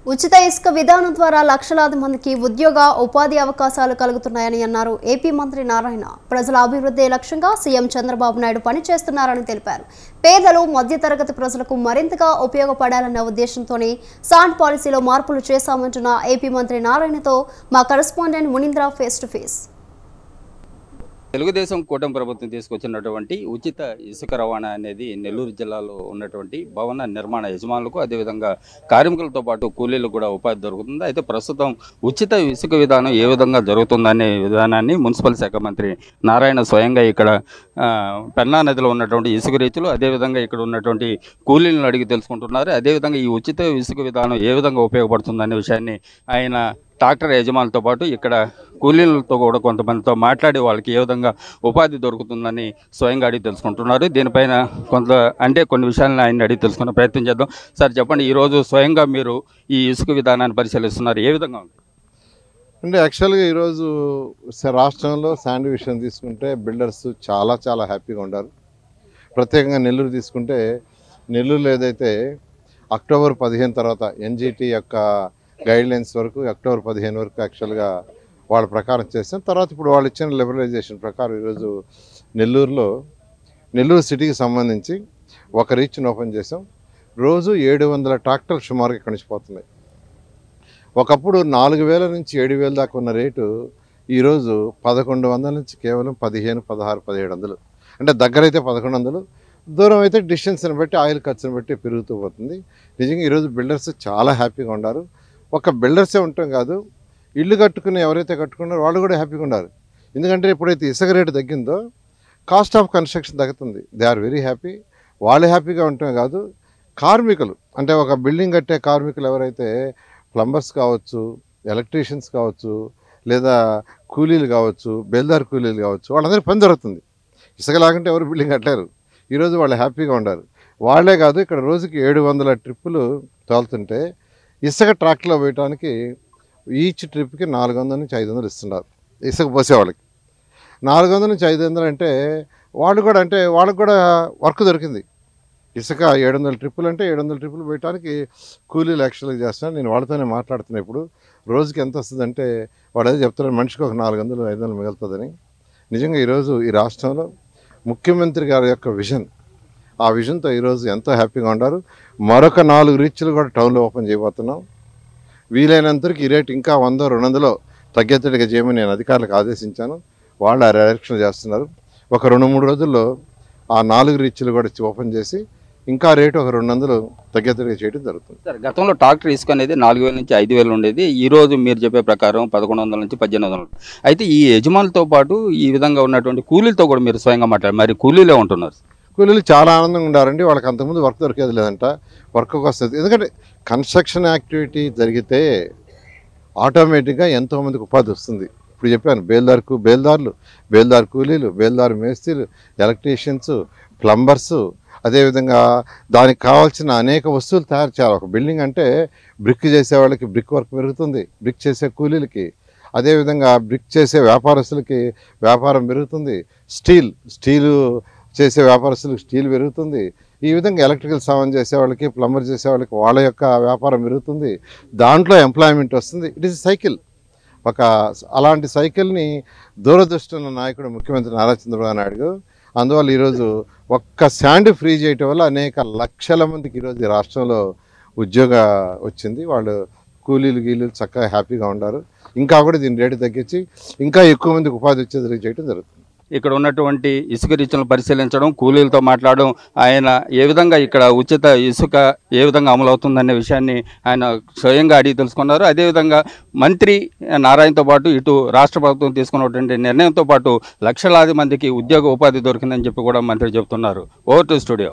ఉచిత ఇసుక విధానం ద్వారా లక్షలాది మందికి ఉద్యోగ ఉపాధి అవకాశాలు కలుగుతున్నాయని అన్నారు ఏపీ మంత్రి నారాయణ ప్రజల అభివృద్ధి లక్ష్యంగా సీఎం చంద్రబాబు నాయుడు పనిచేస్తున్నారని తెలిపారు పేదలు మధ్యతరగతి ప్రజలకు మరింతగా ఉపయోగపడాలన్న ఉద్దేశంతోనే సాండ్ పాలసీలో మార్పులు చేశామంటున్న ఏపీ మంత్రి నారాయణతో మా కరెస్పాండెంట్ మునీంద్ర ఫేస్ టు ఫేస్ తెలుగుదేశం కూటమి ప్రభుత్వం తీసుకొచ్చినటువంటి ఉచిత ఇసుక రవాణా అనేది నెల్లూరు జిల్లాలో ఉన్నటువంటి భవన నిర్మాణ యజమానులకు అదేవిధంగా కార్మికులతో పాటు కూలీలకు కూడా ఉపాధి దొరుకుతుంది అయితే ప్రస్తుతం ఉచిత ఇసుక విధానం ఏ విధంగా జరుగుతుందనే విధానాన్ని మున్సిపల్ శాఖ మంత్రి నారాయణ స్వయంగా ఇక్కడ ఆ, పెన్నా నదిలో ఉన్నటువంటి ఇసుక రీచులు అదేవిధంగా ఇక్కడ ఉన్నటువంటి కూలీలను అడిగి తెలుసుకుంటున్నారు అదేవిధంగా ఈ ఉచిత ఇసుక విధానం ఏ విధంగా ఉపయోగపడుతుందనే విషయాన్ని ఆయన ట్రాక్టర్ యజమానులతో పాటు ఇక్కడ కూలీలతో కూడా కొంతమందితో మాట్లాడి వాళ్ళకి ఏ విధంగా ఉపాధి దొరుకుతుందని స్వయంగా అడిగి తెలుసుకుంటున్నారు దీనిపైన కొంత అంటే కొన్ని విషయాలను ఆయన అడిగి తెలుసుకునే ప్రయత్నం చేద్దాం సార్ చెప్పండి ఈరోజు స్వయంగా మీరు ఈ ఇసుక విధానాన్ని పరిశీలిస్తున్నారు ఏ విధంగా ఉంది అంటే యాక్చువల్గా ఈరోజు స- రాష్ట్రంలో శాండ్ విషయం తీసుకుంటే బిల్డర్స్ చాలా చాలా హ్యాపీగా ఉన్నారు ప్రత్యేకంగా నెల్లూరు తీసుకుంటే నెల్లూరులో ఏదైతే అక్టోబర్ పదిహేను తర్వాత ఎన్జిటి యొక్క గైడ్ లైన్స్ వరకు అక్టోబర్ పదిహేను వరకు యాక్చువల్గా వాళ్ళ ప్రకారం చేస్తాం తర్వాత ఇప్పుడు వాళ్ళు ఇచ్చిన లిబరలైజేషన్ ప్రకారం ఈరోజు నెల్లూరులో నెల్లూరు సిటీకి సంబంధించి ఒక రీచ్ని ఓపెన్ చేసాం రోజు ఏడు వందల ట్రాక్టర్లు సుమారుగా ఇక్కడి నుంచి పోతున్నాయి ఒకప్పుడు నాలుగు వేల నుంచి ఏడు వేల దాకా ఉన్న రేటు ఈరోజు పదకొండు వందల నుంచి కేవలం పదిహేను పదహారు పదిహేడు వందలు అంటే దగ్గరైతే పదకొండు వందలు దూరం అయితే డిస్టెన్స్ని బట్టి ఆయిల్ ఖర్చుని బట్టి పెరుగుతూ పోతుంది నిజంగా ఈరోజు బిల్డర్స్ చాలా హ్యాపీగా ఉన్నారు ఒక బిల్డర్సే ఉండటం కాదు ఇల్లు కట్టుకుని ఎవరైతే కట్టుకున్నారో వాళ్ళు కూడా హ్యాపీగా ఉన్నారు ఎందుకంటే ఎప్పుడైతే ఇసుక రేటు తగ్గిందో కాస్ట్ ఆఫ్ కన్స్ట్రక్షన్ తగ్గుతుంది దే ఆర్ వెరీ హ్యాపీ వాళ్ళు హ్యాపీగా ఉండటమే కాదు కార్మికులు అంటే ఒక బిల్డింగ్ కట్టే కార్మికులు ఎవరైతే ప్లంబర్స్ కావచ్చు ఎలక్ట్రీషియన్స్ కావచ్చు లేదా కూలీలు కావచ్చు బేల్దార్ కూలీలు కావచ్చు వాళ్ళందరికీ పని దొరుకుతుంది ఇసుక లాగంటే ఎవరు బిల్డింగ్ కట్టలేరు ఈరోజు వాళ్ళు హ్యాపీగా ఉండారు వాళ్ళే కాదు ఇక్కడ రోజుకి ఏడు వందల ట్రిప్పులు తోలుతుంటే ఇసుక ట్రాక్లో వేయడానికి ఈచ్ ట్రిప్కి నాలుగు వందల నుంచి ఐదు వందలు ఇస్తున్నారు ఇసుక పోసే వాళ్ళకి నాలుగు వందల నుంచి ఐదు వందలు అంటే వాళ్ళు కూడా అంటే వాళ్ళకి కూడా వర్క్ దొరికింది ఇసుక ఏడు వందల ట్రిప్పులు అంటే ఏడు వందల ట్రిప్పులు పెట్టడానికి కూలీలు యాక్చువల్గా చేస్తున్నాను నేను వాళ్ళతోనే మాట్లాడుతున్నా ఇప్పుడు రోజుకి ఎంత వస్తుందంటే వాడు అదే చెప్తున్నారు మనిషికి ఒక నాలుగు వందలు ఐదు వందలు మిగులుతుందని నిజంగా ఈరోజు ఈ రాష్ట్రంలో ముఖ్యమంత్రి గారి యొక్క విజన్ ఆ విజన్తో ఈరోజు ఎంతో హ్యాపీగా ఉన్నారు మరొక నాలుగు రీచ్లు కూడా టౌన్లో ఓపెన్ చేయబోతున్నాం వీలైనంతవరకు ఈ రేటు ఇంకా వంద రెండు వందలో తగ్గేటట్టుగా చేయమని నేను అధికారులకు ఆదేశించాను వాళ్ళు ఆ డైరెక్షన్ చేస్తున్నారు ఒక రెండు మూడు రోజుల్లో ఆ నాలుగు రీచ్లు కూడా ఓపెన్ చేసి ఇంకా రేటు ఒక రెండు వందలు తగ్గేటట్టుగా చేయడం జరుగుతుంది సార్ గతంలో ట్రాక్టర్ ఇసుక అనేది నాలుగు వేల నుంచి ఐదు వేలు ఉండేది ఈ రోజు మీరు చెప్పే ప్రకారం పదకొండు వందల నుంచి పద్దెనిమిది వందలు అయితే ఈ యజమానులతో పాటు ఈ విధంగా ఉన్నటువంటి కూలీలతో కూడా మీరు స్వయంగా మాట్లాడారు మరి కూలీలే ఉంటున్నారు కూలీలు చాలా ఆనందంగా ఉండారండి వాళ్ళకి అంతకుముందు వర్క్ దొరికేది లేదంట వర్క్ వస్తుంది ఎందుకంటే కన్స్ట్రక్షన్ యాక్టివిటీ జరిగితే ఆటోమేటిక్గా ఎంతోమందికి ఉపాధి వస్తుంది ఇప్పుడు చెప్పాను బేల్దార్కు బేల్దార్లు బేల్దార్ కూలీలు బేల్దార్ మేస్త్రీలు ఎలక్ట్రీషియన్స్ ప్లంబర్స్ అదేవిధంగా దానికి కావాల్సిన అనేక వస్తువులు తయారు చేయాలి ఒక బిల్డింగ్ అంటే బ్రిక్ చేసే వాళ్ళకి బ్రిక్ వర్క్ పెరుగుతుంది బ్రిక్ చేసే కూలీలకి అదేవిధంగా బ్రిక్ చేసే వ్యాపారస్తులకి వ్యాపారం పెరుగుతుంది స్టీల్ స్టీలు చేసే వ్యాపారస్తులకు స్టీల్ పెరుగుతుంది ఈ విధంగా ఎలక్ట్రికల్ సామాన్ చేసే వాళ్ళకి ప్లంబర్ చేసే వాళ్ళకి వాళ్ళ యొక్క వ్యాపారం పెరుగుతుంది దాంట్లో ఎంప్లాయ్మెంట్ వస్తుంది ఇట్ ఈస్ సైకిల్ ఒక అలాంటి సైకిల్ని దూరదృష్టి ఉన్న నాయకుడు ముఖ్యమంత్రి నారా చంద్రబాబు నాయుడు అందువల్ల ఈరోజు ఒక్క శాండ్ ఫ్రీ చేయటం వల్ల అనేక లక్షల మందికి ఈరోజు ఈ రాష్ట్రంలో ఉద్యోగ వచ్చింది వాళ్ళు కూలీలు గీలీలు చక్కగా హ్యాపీగా ఉన్నారు ఇంకా కూడా దీని రేటు తగ్గించి ఇంకా ఎక్కువ మందికి ఉపాధి వచ్చేది చేయడం జరుగుతుంది ఇక్కడ ఉన్నటువంటి ఇసుక రీచ్లను పరిశీలించడం కూలీలతో మాట్లాడడం ఆయన ఏ విధంగా ఇక్కడ ఉచిత ఇసుక ఏ విధంగా అమలు అవుతుందనే విషయాన్ని ఆయన స్వయంగా అడిగి తెలుసుకున్నారు అదేవిధంగా మంత్రి నారాయణతో పాటు ఇటు రాష్ట్ర ప్రభుత్వం తీసుకున్నటువంటి నిర్ణయంతో పాటు లక్షలాది మందికి ఉద్యోగ ఉపాధి దొరికిందని చెప్పి కూడా మంత్రి చెబుతున్నారు ఓవర్ టు స్టూడియో